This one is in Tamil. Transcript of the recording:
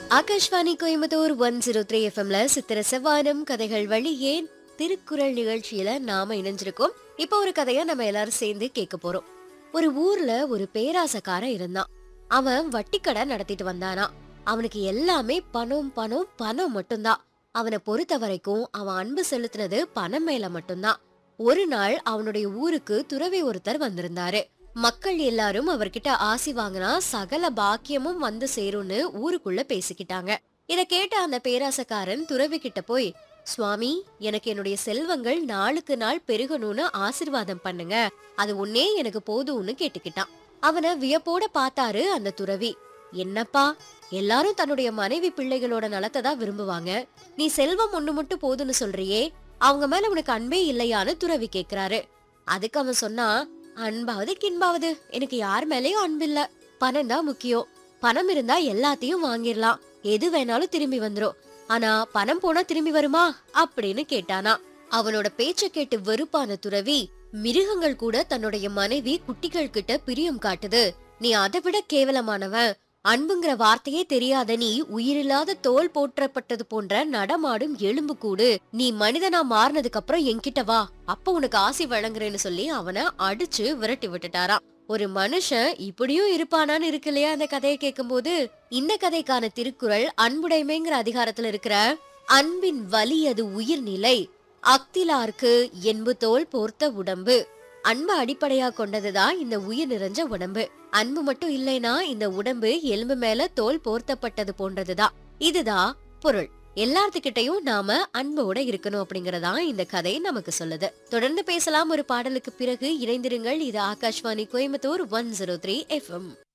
Akashvani Coimbatore one zero three எஃப்எம்ல சித்திர செவ்வானம் கதைகள் வழியே திருக்குறள் நிகழ்ச்சியில நாம இணைஞ்சிருக்கோம் இப்போ ஒரு கதைய நம்ம எல்லாரும் சேர்ந்து கேட்க போறோம் ஒரு ஊர்ல ஒரு பேராசக்காரன் இருந்தான் அவன் வட்டிக்கடை நடத்திட்டு வந்தானா அவனுக்கு எல்லாமே பணம் பணம் பணம் மட்டும்தான் அவனை பொறுத்த வரைக்கும் அவன் அன்பு செலுத்தினது பணம் மேல மட்டும்தான் ஒரு நாள் அவனுடைய ஊருக்கு துறவி ஒருத்தர் வந்திருந்தாரு மக்கள் எல்லாரும் அவர்கிட்ட ஆசி வாங்கினா சகல பாக்கியமும் வந்து சேரும்னு ஊருக்குள்ள பேசிக்கிட்டாங்க இத கேட்ட அந்த பேராசக்காரன் துறவி கிட்ட போய் சுவாமி எனக்கு என்னுடைய செல்வங்கள் நாளுக்கு நாள் பெருகணும்னு ஆசிர்வாதம் பண்ணுங்க அது ஒன்னே எனக்கு போதும்னு கேட்டுக்கிட்டான் அவனை வியப்போட பார்த்தாரு அந்த துறவி என்னப்பா எல்லாரும் தன்னுடைய மனைவி பிள்ளைகளோட நலத்தை தான் விரும்புவாங்க நீ செல்வம் ஒண்ணு மட்டும் போதும்னு சொல்றியே அவங்க மேல உனக்கு அன்பே இல்லையான்னு துறவி கேக்குறாரு அதுக்கு அவன் சொன்னா அன்பாவது கின்பாவது எனக்கு யார் மேலயும் அன்பு இல்ல பணம் தான் முக்கியம் பணம் இருந்தா எல்லாத்தையும் வாங்கிடலாம் எது வேணாலும் திரும்பி வந்துரும் ஆனா பணம் போனா திரும்பி வருமா அப்படின்னு கேட்டானா அவனோட பேச்ச கேட்டு வெறுப்பான துறவி மிருகங்கள் கூட தன்னுடைய மனைவி குட்டிகள் கிட்ட பிரியம் காட்டுது நீ அதை விட கேவலமானவன் அன்புங்கிற வார்த்தையே தெரியாத நீ உயிரில்லாத தோல் போற்றப்பட்டது போன்ற நடமாடும் எலும்பு கூடு நீ மனிதனா மாறினதுக்கு அப்புறம் என்கிட்ட வா அப்ப உனக்கு ஆசி வழங்குறேன்னு சொல்லி அவனை அடிச்சு விரட்டி விட்டுட்டாராம் ஒரு மனுஷன் இப்படியும் இருப்பானான்னு இருக்கு இல்லையா அந்த கதையை கேட்கும்போது இந்த கதைக்கான திருக்குறள் அன்புடைமைங்கிற அதிகாரத்துல இருக்கிற அன்பின் வலி அது உயிர்நிலை அக்திலார்க்கு என்பு தோல் போர்த்த உடம்பு அன்பு அடிப்படையா கொண்டதுதான் இந்த உயிர் நிறைஞ்ச உடம்பு அன்பு மட்டும் இல்லைனா இந்த உடம்பு எலும்பு மேல தோல் போர்த்தப்பட்டது போன்றதுதான் இதுதான் பொருள் எல்லாத்துக்கிட்டையும் நாம அன்போட இருக்கணும் அப்படிங்கறதா இந்த கதை நமக்கு சொல்லுது தொடர்ந்து பேசலாம் ஒரு பாடலுக்கு பிறகு இணைந்திருங்கள் இது Akashvani Coimbatore one zero three FM